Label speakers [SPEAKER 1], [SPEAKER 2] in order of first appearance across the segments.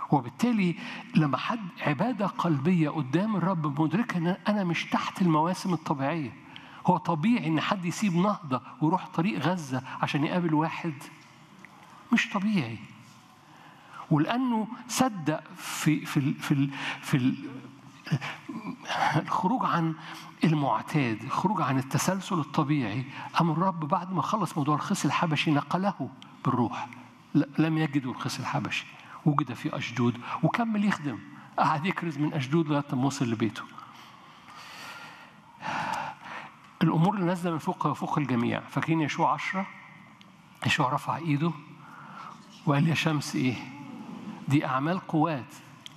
[SPEAKER 1] وبالتالي لما حد عبادة قلبية قدام الرب مدركة ان انا مش تحت المواسم الطبيعية هو طبيعي ان حد يسيب نهضة ويروح طريق غزة عشان يقابل واحد مش طبيعي ولانه صدق في في ال في ال في ال الخروج عن المعتاد الخروج عن التسلسل الطبيعي أم الرب بعد ما خلص موضوع الخصي الحبشي نقله بالروح لم يجدوا الخصي الحبشي وجد في أشدود وكمل يخدم قعد يكرز من أشدود لغاية ما وصل لبيته الأمور اللي نازلة من فوق فوق الجميع فاكرين يشوع عشرة يشوع رفع إيده وقال يا شمس إيه دي أعمال قوات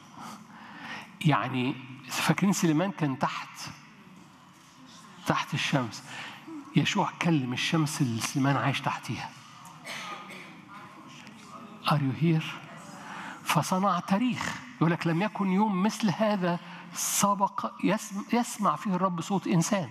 [SPEAKER 1] يعني فاكرين سليمان كان تحت تحت الشمس يشوع كلم الشمس اللي سليمان عايش تحتيها Are you here؟ فصنع تاريخ يقول لك لم يكن يوم مثل هذا سبق يسمع فيه الرب صوت إنسان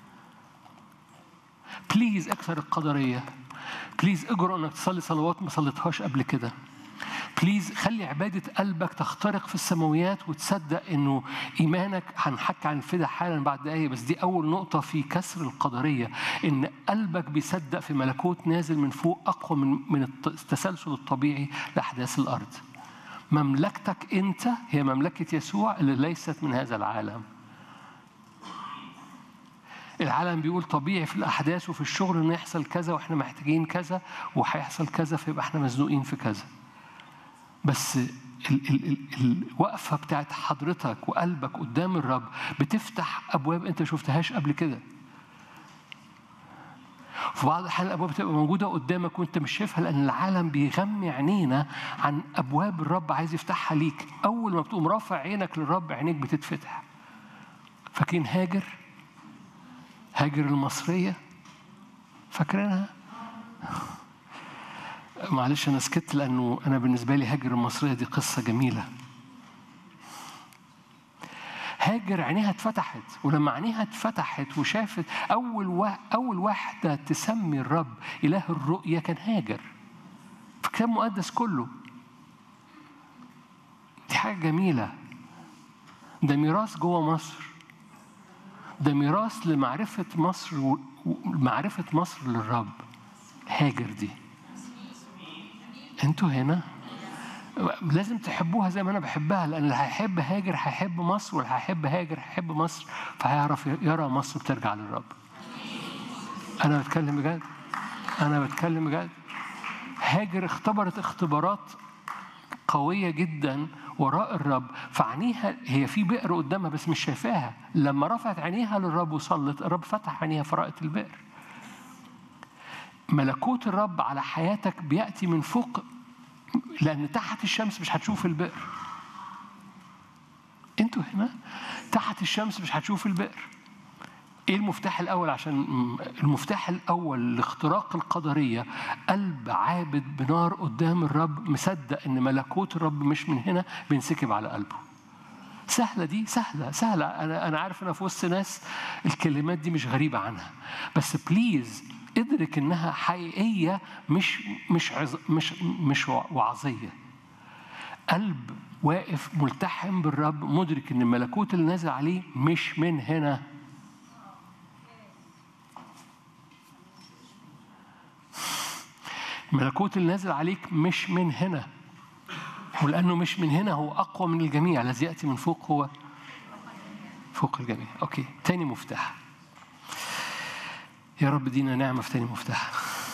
[SPEAKER 1] بليز اكثر القدرية بليز اجرؤ انك تصلي صلوات ما صليتهاش قبل كده بليز خلي عبادة قلبك تخترق في السماويات وتصدق انه ايمانك هنحكي عن الفدا حالا بعد دقايق بس دي اول نقطة في كسر القدرية ان قلبك بيصدق في ملكوت نازل من فوق اقوى من من التسلسل الطبيعي لاحداث الارض. مملكتك انت هي مملكة يسوع اللي ليست من هذا العالم. العالم بيقول طبيعي في الاحداث وفي الشغل انه يحصل كذا واحنا محتاجين كذا وهيحصل كذا فيبقى احنا مزنوقين في كذا. بس ال ال ال الوقفة بتاعت حضرتك وقلبك قدام الرب بتفتح أبواب أنت ما شفتهاش قبل كده. في بعض الأحيان الأبواب بتبقى موجودة قدامك وأنت مش شايفها لأن العالم بيغمي عينينا عن أبواب الرب عايز يفتحها ليك. أول ما بتقوم رافع عينك للرب عينيك بتتفتح. فاكرين هاجر؟ هاجر المصرية؟ فاكرينها؟ معلش انا سكت لانه انا بالنسبه لي هاجر المصريه دي قصه جميله هاجر عينيها اتفتحت ولما عينيها اتفتحت وشافت اول وا... اول واحده تسمي الرب اله الرؤيه كان هاجر في الكتاب المقدس كله دي حاجه جميله ده ميراث جوه مصر ده ميراث لمعرفه مصر ومعرفه مصر للرب هاجر دي انتوا هنا لازم تحبوها زي ما انا بحبها لان اللي هيحب هاجر هيحب مصر واللي هيحب هاجر هيحب مصر فهيعرف يرى مصر بترجع للرب انا بتكلم بجد انا بتكلم بجد هاجر اختبرت اختبارات قوية جدا وراء الرب فعينيها هي في بئر قدامها بس مش شايفاها لما رفعت عينيها للرب وصلت الرب فتح عينيها فرأت البئر ملكوت الرب على حياتك بيأتي من فوق لأن تحت الشمس مش هتشوف البئر انتوا هنا تحت الشمس مش هتشوف البئر ايه المفتاح الاول عشان المفتاح الاول لاختراق القدريه قلب عابد بنار قدام الرب مصدق ان ملكوت الرب مش من هنا بينسكب على قلبه سهلة دي سهلة سهلة أنا أنا عارف أنا في وسط ناس الكلمات دي مش غريبة عنها بس بليز ادرك انها حقيقيه مش مش عز مش مش وعظيه قلب واقف ملتحم بالرب مدرك ان الملكوت اللي نازل عليه مش من هنا الملكوت اللي نازل عليك مش من هنا ولانه مش من هنا هو اقوى من الجميع الذي ياتي من فوق هو فوق الجميع اوكي تاني مفتاح يا رب دينا نعمة في تاني مفتاح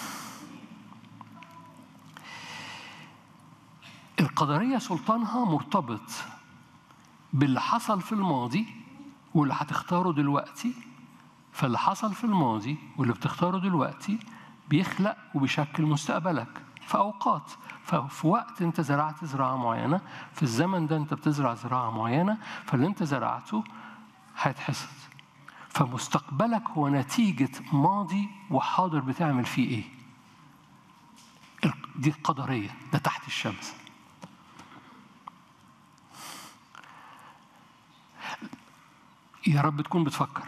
[SPEAKER 1] القدرية سلطانها مرتبط باللي حصل في الماضي واللي هتختاره دلوقتي فاللي حصل في الماضي واللي بتختاره دلوقتي بيخلق وبيشكل مستقبلك في أوقات ففي وقت أنت زرعت زراعة معينة في الزمن ده أنت بتزرع زراعة معينة فاللي أنت زرعته هيتحصد فمستقبلك هو نتيجة ماضي وحاضر بتعمل فيه إيه دي القدرية ده تحت الشمس يا رب تكون بتفكر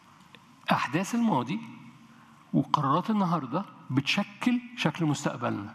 [SPEAKER 1] أحداث الماضي وقرارات النهاردة بتشكل شكل مستقبلنا